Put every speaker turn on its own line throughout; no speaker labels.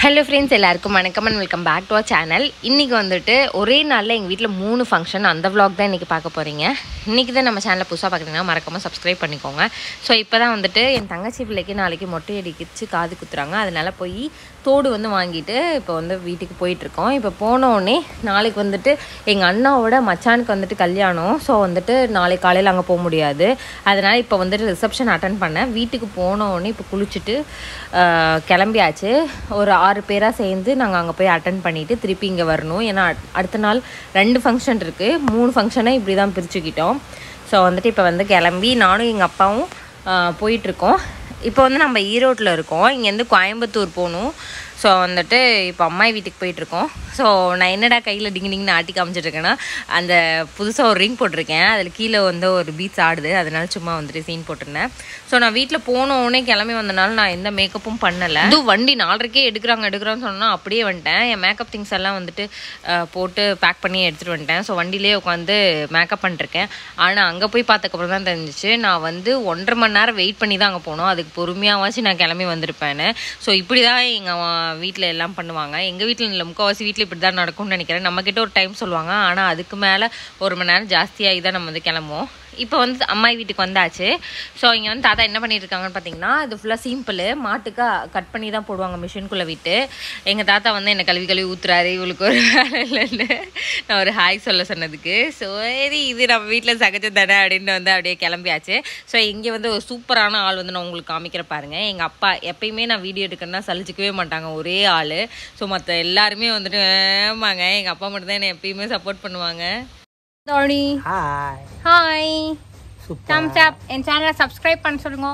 Hello friends எல்லாருக்கும் வணக்கம் and welcome back to our channel இன்றைக்கி வந்துட்டு ஒரே நாளில் எங்கள் வீட்டில் மூணு ஃபங்க்ஷன் அந்த vlog தான் இன்றைக்கி பார்க்க போகிறீங்க இன்றைக்கி தான் நம்ம சேனலை புதுசாக பார்க்குறீங்கன்னா மறக்காமல் சப்ஸ்கிரைப் பண்ணிக்கோங்க ஸோ இப்போ தான் வந்துட்டு என் தங்கச்சி பிள்ளைக்கு நாளைக்கு மொட்டை அடிக்கிச்சு காது குத்துறாங்க அதனால் போய் தோடு வந்து வாங்கிட்டு இப்போ வந்து வீட்டுக்கு போயிட்டுருக்கோம் இப்போ போன உடனே நாளைக்கு வந்துட்டு எங்கள் அண்ணாவோட மச்சானுக்கு வந்துட்டு கல்யாணம் ஸோ வந்துட்டு நாளைக்கு காலையில் அங்கே போக முடியாது அதனால் இப்போ வந்துட்டு ரிசப்ஷன் அட்டன் பண்ணேன் வீட்டுக்கு போன உடனே இப்போ குளிச்சுட்டு ஆஹ், கிளம்பியாச்சு ஒரு ஆறு பேராக சேர்ந்து நாங்கள் அங்கே போய் அட்டன் பண்ணிவிட்டு திருப்பி இங்கே வரணும் ஏன்னா அட்- அடுத்த நாள் ரெண்டு ஃபங்க்ஷன் இருக்குது மூணு ஃபங்க்ஷனை இப்படி தான் பிரிச்சுக்கிட்டோம் ஸோ வந்துட்டு இப்போ வந்து கிளம்பி நானும் எங்கள் அப்பாவும் ஆஹ், போயிட்டுருக்கோம் இப்போ வந்து நம்ம ஈரோட்டில் இருக்கோம் இங்கேருந்து கோயம்புத்தூர் போகணும் ஸோ வந்துட்டு இப்போ அம்மாயி வீட்டுக்கு போயிட்டுருக்கோம் ஸோ நான் என்னடா கையில் டிங்கு டிங்னு ஆட்டி காமிச்சிட்டு இருக்கேன்னா அந்த புதுசாக ஒரு ரிங் போட்டிருக்கேன் அதில் கீழே வந்து ஒரு பீச் ஆடுது அதனால சும்மா வந்துட்டு சீன் போட்டிருந்தேன் ஸோ நான் வீட்டில் போன உடனே கிளம்பி வந்தனால நான் எந்த மேக்கப்பும் பண்ணலை இதுவும் வண்டி நாலரைக்கே எடுக்கிறாங்க எடுக்கிறான்னு சொன்னால் அப்படியே வந்துட்டேன் என் மேக்கப் திங்ஸ் எல்லாம் வந்துட்டு அஹ், போட்டு பேக் பண்ணி எடுத்துகிட்டு வந்துட்டேன் ஸோ வண்டியிலே உட்காந்து மேக்கப் பண்ணிருக்கேன் ஆனால் அங்கே போய் பார்த்தக்கப்புறம் தான் தெரிஞ்சிச்சு நான் வந்து ஒன்றரை மணி நேரம் வெயிட் பண்ணி தான் அங்கே போனோம் அதுக்கு பொறுமையாகவாச்சு நான் கிளம்பி வந்திருப்பேன்னு ஸோ இப்படி தான் எங்கள் வீட்டில் எல்லாம் பண்ணுவாங்க எங்கள் வீட்டில் இல்லை முக்கால்வாசி வீட்டில் இப்படி தான் நடக்கும்னு நினைக்கிறேன் நம்மக்கிட்ட ஒரு டைம் சொல்லுவாங்க ஆனால் அதுக்கு மேலே ஒரு மணி நேரம் ஜாஸ்தியாகி தான் நம்ம வந்து கிளம்புவோம் இப்போ வந்து அம்மாயி வீட்டுக்கு வந்தாச்சு ஸோ இங்கே வந்து தாத்தா என்ன பண்ணிட்டு இருக்காங்கன்னு பார்த்தீங்கன்னா இது ஃபுல்லாக சிம்பிள் மாட்டுக்கா கட் பண்ணி தான் போடுவாங்க மிஷின்குள்ளே விட்டு எங்கள் தாத்தா வந்து என்னை கழுவி கழுவி ஊத்துறாரு இவளுக்கு ஒரு வேலை இல்லைன்னு நான் ஒரு ஹாய் சொல்ல சொன்னதுக்கு சரி இது நம்ம வீட்டில் சகஜம் தானே அப்படின்னு வந்து அப்படியே கிளம்பியாச்சு ஸோ இங்கே வந்து ஒரு சூப்பரான ஆள் வந்து நான் உங்களுக்கு காமிக்கிற பாருங்க எங்கள் அப்பா எப்பயுமே நான் வீடியோ எடுக்கணும்னா சலிச்சிக்கவே மாட்டாங்க ஒரே ஆள் ஸோ மற்ற எல்லாருமே வந்துட்டு ஆமாங்க எங்கள் அப்பா மட்டும் தான் என்னை எப்பயுமே சப்போர்ட் பண்ணுவாங்க
Dhoni
hi
hi
super
thumbs up என் சேனலை சப்ஸ்கிரைப் பண்ண சொல்லுங்க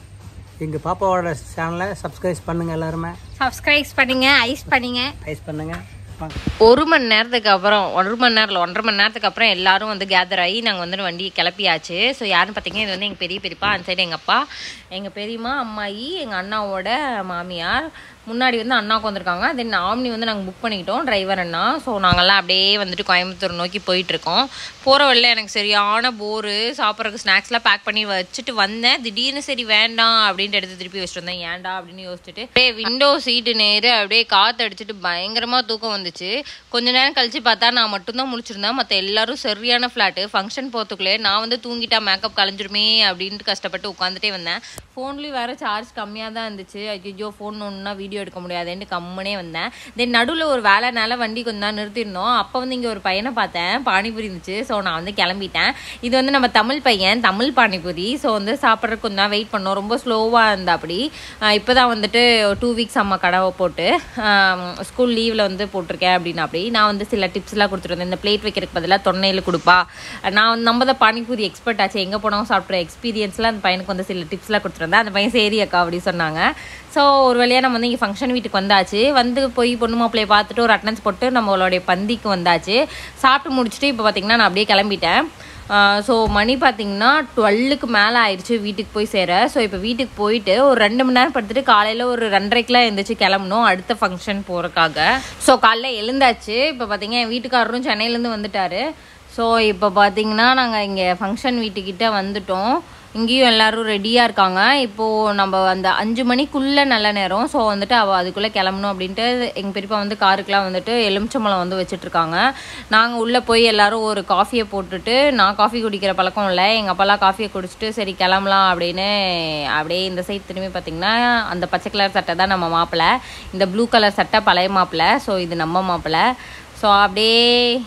எங்கள் பாப்பாவோட சேனலை சப்ஸ்கிரைப் பண்ணுங்க எல்லாருமே
சப்ஸ்கிரைப் பண்ணுங்க ஐஸ் பண்ணுங்க
ஐஸ் பண்ணுங்க வாங்க.
ஒரு மணி நேரத்துக்கு அப்புறம் ஒரு மணி நேரம் இல்லை ஒன்றரை மணி நேரத்துக்கு அப்புறம் எல்லாரும் வந்து கேதர் ஆகி நாங்கள் வந்து வண்டியை கிளப்பியாச்சு ஸோ யாருன்னு பார்த்தீங்கன்னா இது வந்து எங்கள் பெரிய பெரியப்பா அந்த சைடு எங்கள் அப்பா எங்கள் பெரியம்மா அம்மாயி எங்கள் அண்ணாவோட மாமியார் முன்னாடி வந்து அண்ணாவுக்கு வந்திருக்காங்க தென் ஆம்னி வந்து நாங்கள் புக் பண்ணிக்கிட்டோம் டிரைவர் அண்ணா ஸோ நாங்கள்லாம் அப்படியே வந்துட்டு கோயம்புத்தூர் நோக்கி போயிட்டுருக்கோம் போகிற வழியில் எனக்கு சரியான போரு சாப்பிட்றதுக்கு ஸ்நாக்ஸ்லாம் பேக் பண்ணி வச்சுட்டு வந்தேன் திடீர்னு சரி வேண்டாம் அப்படின்ட்டு எடுத்து திருப்பி வச்சுட்டு வந்தேன் ஏன்டா அப்படின்னு யோசிச்சுட்டு அப்படியே விண்டோ சீட்டு நேரு அப்படியே காற்று அடிச்சிட்டு பயங்கரமாக தூக்கம் வந்துச்சு கொஞ்ச நேரம் கழிச்சு பார்த்தா நான் மட்டும்தான் முடிச்சிருந்தேன் மற்ற எல்லாரும் சரியான ஃப்ளாட்டு ஃபங்க்ஷன் போகிறதுக்குள்ளே நான் வந்து தூங்கிட்டா மேக்கப் கலைஞ்சிருமே அப்படின்ட்டு கஷ்டப்பட்டு உட்காந்துட்டே வந்தேன் ஃபோன்லேயும் வேறு சார்ஜ் கம்மியாக தான் இருந்துச்சு ஐயோ ஃபோன் ஒன்றுனா வீடியோ எடுக்க முடியாதுன்ட்டு கம்முனே வந்தேன் தென் நடுவில் ஒரு வேலைனால வண்டி கொஞ்ச நேரம் நிறுத்திருந்தோம் அப்போ வந்து இங்கே ஒரு பையனை பார்த்தேன் பானிபூரி இருந்துச்சு ஸோ நான் வந்து கிளம்பிட்டேன் இது வந்து நம்ம தமிழ் பையன் தமிழ் பானிபூரி ஸோ வந்து சாப்பிட்றதுக்கு கொஞ்ச நேரம் வெயிட் பண்ணோம் ரொம்ப ஸ்லோவாக இருந்தா அப்படி இப்போ தான் வந்துட்டு டூ வீக்ஸ் அம்மா கடவை போட்டு ஸ்கூல் லீவில் வந்து போட்டிருக்கேன் அப்படின்னு அப்படி நான் வந்து சில டிப்ஸ்லாம் கொடுத்துருந்தேன் இந்த பிளேட் வைக்கிறதுக்கு பதிலாக தொன்னையில் கொடுப்பா நான் வந்து நம்ம தான் பானிபூரி எக்ஸ்பர்ட் ஆச்சு எங்கே போனாலும் சாப்பிட்ற எக்ஸ்பீரியன்ஸ்லாம் அந்த பையனுக்கு வந்து சில டிப்ஸ்லாம் கொடுத்துருந்தேன் அந்த பையன் சரி அக்கா அப்படி சொன்னாங்க ஸோ ஒரு வழியாக நம்ம வந்து இங்கே ஃபங்க்ஷன் வீட்டுக்கு வந்தாச்சு வந்து போய் பொண்ணு மாப்பிள்ளையை பார்த்துட்டு ஒரு அட்டனன்ஸ் போட்டு நம்மளுடைய பந்திக்கு வந்தாச்சு சாப்பிட்டு முடிச்சுட்டு இப்போ பார்த்தீங்கன்னா நான் அப்படியே கிளம்பிட்டேன் ஸோ மணி பார்த்தீங்கன்னா டுவெல்லுக்கு மேலே ஆயிடுச்சு வீட்டுக்கு போய் சேர ஸோ இப்போ வீட்டுக்கு போயிட்டு ஒரு ரெண்டு மணி நேரம் படுத்துட்டு காலையில் ஒரு ரெண்டரைக்கெலாம் எழுந்திரிச்சு கிளம்பணும் அடுத்த ஃபங்க்ஷன் போகிறக்காக ஸோ காலைல எழுந்தாச்சு இப்போ பார்த்தீங்கன்னா என் வீட்டுக்காரரும் சென்னையிலேருந்து வந்துட்டாரு ஸோ இப்போ பார்த்தீங்கன்னா நாங்கள் இங்கே ஃபங்க்ஷன் வீட்டுக்கிட்ட வந்துட்டோம் இங்கேயும் எல்லாரும் ரெடியாக இருக்காங்க இப்போது நம்ம அந்த அஞ்சு மணிக்குள்ளே நல்ல நேரம் ஸோ வந்துட்டு அவள் அதுக்குள்ளே கிளம்பணும் அப்படின்ட்டு எங்கள் பெரியப்பா வந்து காருக்கெலாம் வந்துட்டு எலுமிச்சம்பழம் வந்து வச்சிட்ருக்காங்க நாங்கள் உள்ளே போய் எல்லாரும் ஒரு காஃபியை போட்டுட்டு நான் காஃபி குடிக்கிற பழக்கம் இல்லை எங்கள் அப்பாலாம் காஃபியை குடிச்சிட்டு சரி கிளம்பலாம் அப்படின்னு அப்படியே இந்த சைட் திரும்பி பார்த்தீங்கன்னா அந்த பச்சை கலர் சட்டை தான் நம்ம மாப்பிள்ளை இந்த ப்ளூ கலர் சட்டை பழைய மாப்பிள்ளை ஸோ இது நம்ம மாப்பிள்ளை ஸோ அப்படியே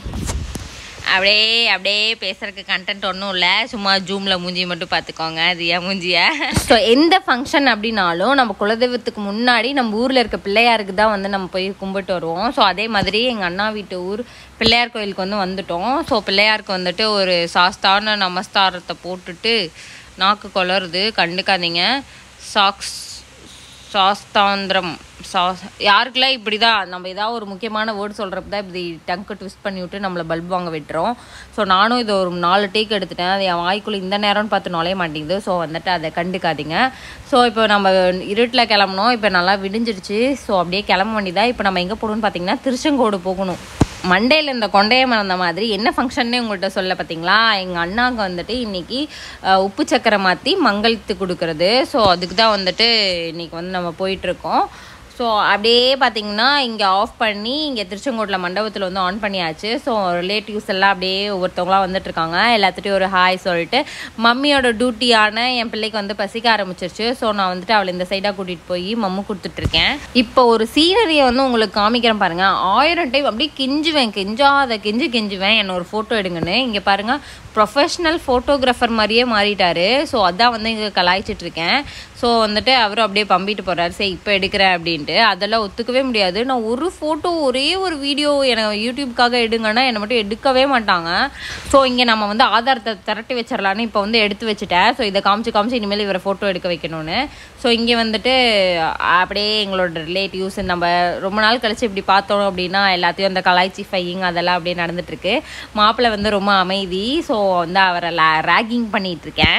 அப்படியே அப்படியே பேசுறதுக்கு கண்டென்ட் ஒன்றும் இல்லை சும்மா ஜூமில் மூஞ்சி மட்டும் பார்த்துக்கோங்க அது என் மூஞ்சிய ஸோ எந்த ஃபங்க்ஷன் அப்படின்னாலும் நம்ம குலதெய்வத்துக்கு முன்னாடி நம்ம ஊரில் இருக்க பிள்ளையாருக்கு தான் வந்து நம்ம போய் கும்பிட்டு வருவோம் ஸோ அதே மாதிரி எங்கள் அண்ணா வீட்டு ஊர் பிள்ளையார் கோயிலுக்கு வந்து வந்துட்டோம் ஸோ பிள்ளையாருக்கு வந்துட்டு ஒரு சாஸ்தான நமஸ்தாரத்தை போட்டுட்டு நாக்கு கொளருது கண்டுக்காதீங்க சாக்ஸ் சாஸ்தாந்திரம் சா யாருக்கெல்லாம் இப்படி தான் நம்ம ஏதாவது ஒரு முக்கியமான வேர்டு சொல்கிறப்ப தான் இப்படி டங்க்கு ட்விஸ்ட் பண்ணி விட்டு நம்மளை பல்ப் வாங்க விட்டுறோம் ஸோ நானும் இது ஒரு நாலு டேக் எடுத்துட்டேன் அது என் வாய்க்குள்ளே இந்த நேரம்னு பார்த்து நுழைய மாட்டேங்குது ஸோ வந்துட்டு அதை கண்டுக்காதீங்க ஸோ இப்போ நம்ம இருட்டில் கிளம்பணும் இப்போ நல்லா விடிஞ்சிடுச்சு ஸோ அப்படியே கிளம்ப வேண்டியதா இப்போ நம்ம எங்கே போகணும்னு பார்த்தீங்கன்னா திருச்செங்கோடு போகணும் மண்டேல இந்த கொண்டைய மறந்த மாதிரி என்ன ஃபங்க்ஷன்னே உங்கள்கிட்ட சொல்ல பார்த்தீங்களா எங்கள் அண்ணாங்க வந்துட்டு இன்னைக்கு அஹ், உப்பு சக்கரை மாற்றி மங்கலத்து கொடுக்கறது ஸோ அதுக்கு தான் வந்துட்டு இன்னைக்கு வந்து நம்ம போயிட்டுருக்கோம் ஸோ அப்படியே பார்த்தீங்கன்னா இங்கே ஆஃப் பண்ணி இங்கே திருச்செங்கோட்டில் மண்டபத்தில் வந்து ஆன் பண்ணியாச்சு ஸோ ரிலேட்டிவ்ஸ் எல்லாம் அப்படியே ஒவ்வொருத்தவங்களாம் வந்துட்டு இருக்காங்க எல்லாத்துட்டையும் ஒரு ஹாய் சொல்லிட்டு மம்மியோட டியூட்டியான என் பிள்ளைக்கு வந்து பசிக்க ஆரம்பிச்சிருச்சு ஸோ நான் வந்துட்டு அவளை இந்த சைடாக கூட்டிகிட்டு போய் மம்மு கொடுத்துட்ருக்கேன் இப்போ ஒரு சீனரியை வந்து உங்களுக்கு காமிக்கிறேன் பாருங்க ஆயிரம் டைம் அப்படியே கெஞ்சுவேன் கெஞ்சாத கெஞ்சு கெஞ்சுவேன் என்ன ஒரு ஃபோட்டோ எடுங்கன்னு இங்கே பாருங்க ப்ரொஃபஷ்னல் ஃபோட்டோகிராஃபர் மாதிரியே மாறிட்டாரு ஸோ அதான் வந்து இங்கே கலாய்ச்சிட்டு இருக்கேன் ஸோ வந்துட்டு அவரும் அப்படியே பம்பிட்டு போகிறாரு சரி இப்போ எடுக்கிறேன் அப்படின்ட்டு அதெல்லாம் ஒத்துக்கவே முடியாது நான் ஒரு ஃபோட்டோ ஒரே ஒரு வீடியோ எனக்கு யூடியூப்காக எடுங்கன்னா என்னை மட்டும் எடுக்கவே மாட்டாங்க ஸோ இங்கே நம்ம வந்து ஆதாரத்தை திரட்டி வச்சிடலான்னு இப்போ வந்து எடுத்து வச்சுட்டேன் ஸோ இதை காமிச்சு காமிச்சு இனிமேல் இவரை ஃபோட்டோ எடுக்க வைக்கணும்னு ஸோ இங்கே வந்துட்டு அப்படியே எங்களோட ரிலேட்டிவ்ஸ் நம்ம ரொம்ப நாள் கழிச்சு இப்படி பார்த்தோம் அப்படின்னா எல்லாத்தையும் அந்த கலாய்ச்சி ஃபையிங் அதெல்லாம் அப்படியே நடந்துட்டுருக்கு மாப்பிள்ளை வந்து ரொம்ப அமைதி ஸோ வந்து அவரை ரேகிங் பண்ணிட்டு இருக்கேன்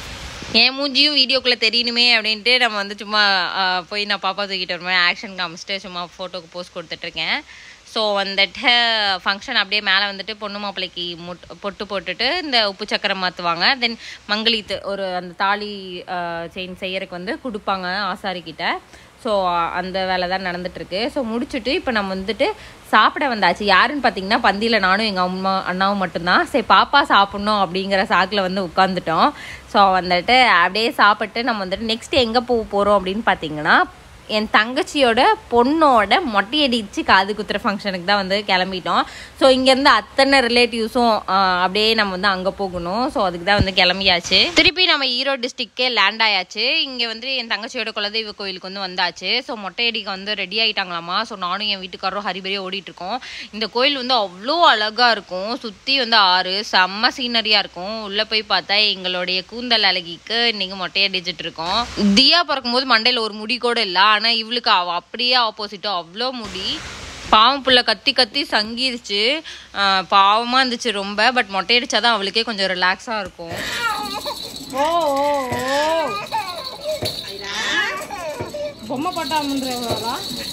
என் மூஞ்சியும் வீடியோக்குள்ளே தெரியணுமே அப்படின்ட்டு நம்ம வந்து சும்மா ஆ, போய் நான் பாப்பா தூக்கிட்டு வருவேன் ஆக்ஷன் காமிச்சிட்டு சும்மா ஃபோட்டோக்கு போஸ்ட் கொடுத்துட்ருக்கேன் ஸோ வந்துட்டு ஃபங்க்ஷன் அப்படியே மேலே வந்துட்டு பொண்ணு மாப்பிள்ளைக்கு முட் பொட்டு போட்டுட்டு இந்த உப்பு சக்கரம் மாற்றுவாங்க தென் மங்களித்து ஒரு அந்த தாலி செயின் செய்யறதுக்கு வந்து கொடுப்பாங்க ஆசாரிக்கிட்ட ஸோ அந்த வேலை தான் நடந்துட்டுருக்கு ஸோ முடிச்சுட்டு இப்போ நம்ம வந்துட்டு சாப்பிட வந்தாச்சு யாருன்னு பார்த்தீங்கன்னா பந்தியில் நானும் எங்கள் அம்மா அண்ணாவும் மட்டும்தான் சரி பாப்பா சாப்பிட்ணும் அப்படிங்கிற சாக்கில் வந்து உட்காந்துட்டோம் ஸோ வந்துட்டு அப்படியே சாப்பிட்டு நம்ம வந்துட்டு நெக்ஸ்ட் எங்கே போக போகிறோம் அப்படின்னு பார்த்தீங்கன்னா என் தங்கச்சியோட பொண்ணோட மொட்டை அடிச்சு காது குத்துற ஃபங்க்ஷனுக்கு தான் வந்து கிளம்பிட்டோம் ஸோ இங்கேருந்து அத்தனை ரிலேட்டிவ்ஸும் அப்படியே நம்ம வந்து அங்கே போகணும் ஸோ அதுக்கு தான் வந்து கிளம்பியாச்சு திருப்பி நம்ம ஈரோடு டிஸ்ட்ரிக்டே லேண்ட் ஆயாச்சு இங்கே வந்து என் தங்கச்சியோட குலதெய்வ கோயிலுக்கு வந்து வந்தாச்சு ஸோ மொட்டை அடிக்க வந்து ரெடி ஆயிட்டாங்களாமா ஸோ நானும் என் வீட்டுக்காரரும் ஹரிபரியாக ஓடிட்டு இருக்கோம் இந்த கோயில் வந்து அவ்வளோ அழகாக இருக்கும் சுற்றி வந்து ஆறு செம்ம சீனரியாக இருக்கும் உள்ளே போய் பார்த்தா எங்களுடைய கூந்தல் அழகிக்கு இன்னைக்கு மொட்டை அடிச்சிட்டு இருக்கோம் தியா பிறக்கும்போது மண்டையில் ஒரு முடி கூட இல்லை ஆனால் இவளுக்கு அவ அப்படியே ஆப்போசிட்டோ அவ்வளோ முடி பாவம் புள்ள கத்தி கத்தி சங்கிருச்சு ஆஹ் பாவமா இருந்துச்சு ரொம்ப பட் மொட்டை அடிச்சாதான் அவளுக்கே கொஞ்சம் ரிலாக்ஸாக இருக்கும்
ஓ ஓ ஓ பொம்மை பட்டாமன்றா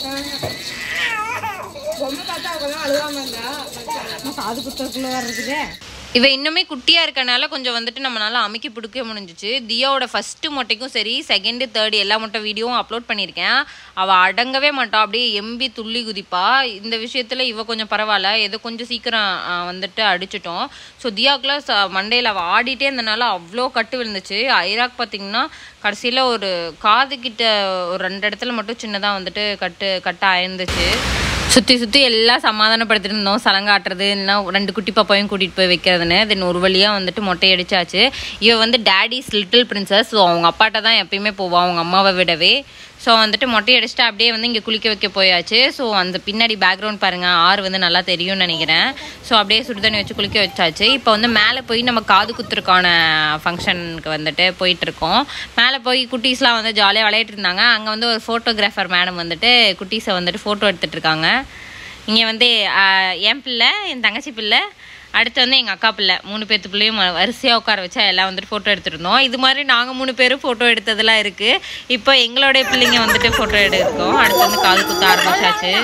பொம்மை பார்த்தா அவங்க அழுகாம இருந்தா காது குத்தக்குள்ள வர்றதுக்கு
இவ இன்னுமே குட்டியா இருக்கனால கொஞ்சம் வந்துட்டு நம்மளால அமைக்கி பிடிக்க முடிஞ்சிச்சு தியாவோட ஃபர்ஸ்ட் மொட்டைக்கும் சரி செகண்ட் தேர்ட் எல்லா மொட்டை வீடியோவும் அப்லோட் பண்ணியிருக்கேன் அவ அடங்கவே மாட்டா அப்படியே எம்பி துள்ளி குதிப்பா இந்த விஷயத்துல இவ கொஞ்சம் பரவாயில்ல ஏதோ கொஞ்சம் சீக்கிரம் ஆ, வந்துட்டு அடிச்சிட்டோம் ஸோ தியாக்குலாம் ச மண்டையில் அவள் ஆடிட்டே இருந்தனால அவ்வளோ கட்டு விழுந்துச்சு ஐராக் பார்த்தீங்கன்னா கடைசியில் ஒரு காது கிட்ட ஒரு ரெண்டு இடத்துல மட்டும் சின்னதாக வந்துட்டு கட்டு கட்ட ஆயிருந்துச்சு சுற்றி சுற்றி எல்லாம் சமாதானப்படுத்திட்டு இருந்தோம் சலங்காட்டுறது இல்லைன்னா ரெண்டு குட்டி பாப்பாவையும் கூட்டிகிட்டு போய் வைக்கிறதுன்னு தென் ஒரு வழியாக வந்துட்டு மொட்டை அடிச்சாச்சு இவ வந்து டேடிஸ் லிட்டில் பிரின்சஸ் ஸோ அவங்க அப்பாட்ட தான் எப்பயுமே போவா அவங்க அம்மாவை விடவே ஸோ வந்துட்டு மொட்டை அடிச்சுட்டு அப்படியே வந்து இங்கே குளிக்க வைக்க போயாச்சு ஸோ அந்த பின்னாடி பேக்ரவுண்ட் பாருங்க ஆறு வந்து நல்லா தெரியும்னு நினைக்கிறேன் ஸோ அப்படியே சுடுதண்ணி வச்சு குளிக்க வச்சாச்சு இப்போ வந்து மேலே போய் நம்ம காது குத்துருக்கான ஃபங்க்ஷனுக்கு வந்துட்டு போயிட்டு இருக்கோம் மேலே போய் குட்டீஸ்லாம் வந்து ஜாலியாக விளையாட்டு இருந்தாங்க அங்கே வந்து ஒரு ஃபோட்டோகிராஃபர் மேடம் வந்துட்டு குட்டீஸை வந்துட்டு ஃபோட்டோ எடுத்துட்டு இருக்காங்க இங்கே வந்து ஆஹ், என் பிள்ளை என் தங்கச்சி பிள்ளை அடுத்து வந்து எங்கள் அக்கா பிள்ளை மூணு பேர்த்து பிள்ளையும் வரிசையாக உட்கார வச்சா எல்லாம் வந்துட்டு ஃபோட்டோ எடுத்துருந்தோம் இது மாதிரி நாங்கள் மூணு பேரும் ஃபோட்டோ எடுத்ததெல்லாம் இருக்குது இப்போ எங்களுடைய பிள்ளைங்க வந்துட்டு ஃபோட்டோ எடுத்துருக்கோம் அடுத்து வந்து காது குத்த ஆரம்பிச்சாச்சு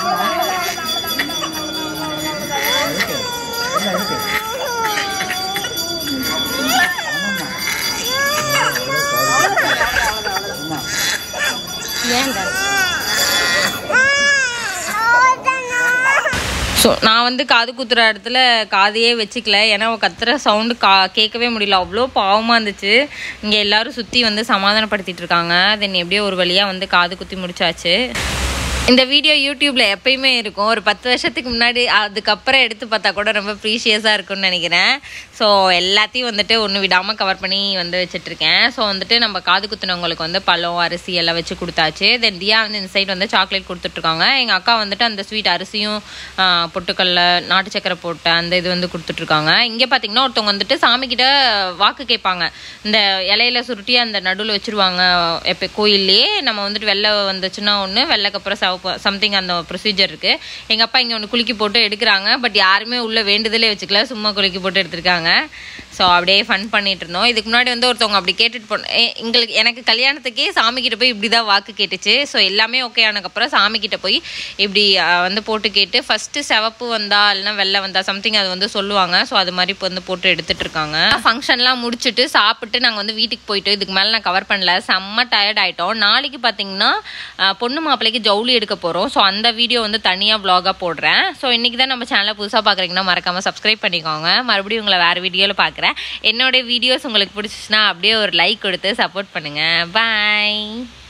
ஸோ நான் வந்து காது குத்துற இடத்துல காதையே வச்சுக்கல ஏன்னா அவள் கத்துற சவுண்டு கா கேட்கவே முடியல அவ்வளோ பாவமாக இருந்துச்சு இங்கே எல்லாரும் சுற்றி வந்து சமாதானப்படுத்திட்டு இருக்காங்க தென் எப்படியோ ஒரு வழியாக வந்து காது குத்தி முடிச்சாச்சு இந்த வீடியோ யூடியூப்ல எப்பயுமே இருக்கும் ஒரு பத்து வருஷத்துக்கு முன்னாடி அதுக்கப்புறம் எடுத்து பார்த்தா கூட ரொம்ப ப்ரீஷியஸாக இருக்கும்னு நினைக்கிறேன் ஸோ எல்லாத்தையும் வந்துட்டு ஒன்று விடாமல் கவர் பண்ணி வந்து வச்சிட்ருக்கேன் ஸோ வந்துட்டு நம்ம காது குத்துனவங்களுக்கு வந்து பழம் அரிசி எல்லாம் வச்சு கொடுத்தாச்சு தென் தியா வந்து இந்த சைடு வந்து சாக்லேட் கொடுத்துட்ருக்காங்க எங்கள் அக்கா வந்துட்டு அந்த ஸ்வீட் அரிசியும் ஆ, பொட்டுக்கல்ல நாட்டு சக்கரை போட்ட அந்த இது வந்து கொடுத்துட்ருக்காங்க இங்கே பார்த்தீங்கன்னா ஒருத்தவங்க வந்துட்டு சாமிக்கிட்ட வாக்கு கேட்பாங்க இந்த இலையில சுருட்டி அந்த நடுவில் வச்சிருவாங்க எப்போ கோயில்லையே நம்ம வந்துட்டு வெள்ளை வந்துச்சுன்னா ஒன்று வெள்ளைக்கப்புறம் சிவப்பு சம்திங் அந்த ப்ரொசீஜர் இருக்குது எங்கள் அப்பா இங்கே ஒன்று குலுக்கி போட்டு எடுக்கிறாங்க பட் யாருமே உள்ள வேண்டுதலே வச்சுக்கல சும்மா குலுக்கி போட்டு எடுத்திருக்காங்க ஸோ அப்படியே ஃபன் பண்ணிட்டு இருந்தோம் இதுக்கு முன்னாடி வந்து ஒருத்தவங்க அப்படி கேட்டுட்டு போன எ- எங்களுக்கு எனக்கு கல்யாணத்துக்கே சாமி கிட்ட போய் இப்படி தான் வாக்கு கேட்டுச்சு ஸோ எல்லாமே ஓகே ஆனதுக்கப்புறம் சாமி கிட்ட போய் இப்படி அஹ், வந்து போட்டு கேட்டு ஃபஸ்ட்டு சிவப்பு வந்தா இல்லைன்னா வெள்ளை வந்தா சம்திங் அது வந்து சொல்லுவாங்க ஸோ அது மாதிரி இப்போ வந்து போட்டு எடுத்துட்டு இருக்காங்க ஃபங்க்ஷன்லாம் முடிச்சுட்டு சாப்பிட்டு நாங்கள் வந்து வீட்டுக்கு போயிட்டு இதுக்கு மேலே நான் கவர் பண்ணல செம்ம டயர்ட் ஆயிட்டோம் நாளைக்கு பார்த்தீங்கன்னா அஹ், பொண்ணு மாப்பிள்ளைக்கு ஜவுளி எடுக்க போகிறோம் ஸோ அந்த வீடியோ வந்து தனியாக vlog-ஆ போடுறேன் ஸோ இன்றைக்கி தான் நம்ம சேனலை புதுசாக பார்க்குறீங்கன்னா மறக்காமல் சப்ஸ்கிரைப் பண்ணிக்கோங்க மறுபடியும் உங்களை வேறு வீடியோவில் பார்க்குறேன் என்னோட வீடியோஸ் உங்களுக்கு பிடிச்சிச்சுன்னா அப்படியே ஒரு லைக் கொடுத்து சப்போர்ட் பண்ணுங்கள் பாய்